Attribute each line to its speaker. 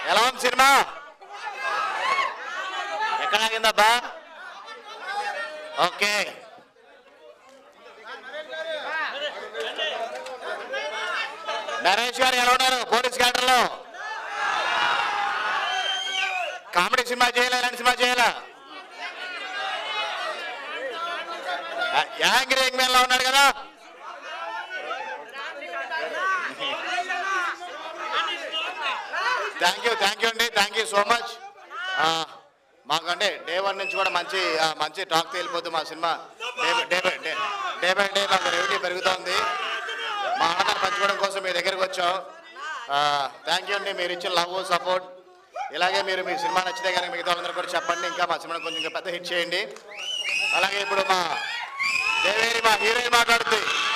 Speaker 1: ఎలా ఉంది సినిమా ఎక్కడ ఆగిందబ్బా ఓకే నరేష్ గారు ఎలా ఉన్నారు పోలీస్ క్యాడర్లో కామెడీ సినిమా చేయాలా ఇలాంటి సినిమా చేయాలా యాంగ్రీ యంగ్ మ్యాన్ లో ఉన్నాడు కదా థ్యాంక్ యూ థ్యాంక్ యూ అండి థ్యాంక్ యూ సో మచ్ మాకంటే డే వన్ నుంచి కూడా మంచి ఆ, మంచి టాక్ తేలిపోతుంది మా cinema day by- day by day day by day మాకు రెవెన్యూ పెరుగుతోంది మా ఆనందాన్ని పంచుకోవడం కోసం మీ దగ్గరికి వచ్చాం థ్యాంక్ యూ అండి మీరు ఇచ్చిన లవ్ సపోర్ట్ ఇలాగే మీరు మీ సినిమా నచ్చితే కనుక మిగతా వాళ్ళందరూ కూడా చెప్పండి ఇంకా మా సినిమా కొంచెం ఇంకా పెద్ద హిట్ చేయండి అలాగే ఇప్పుడు మా దేవేరి మా హీరోయిన్ మాట్లాడుతుంది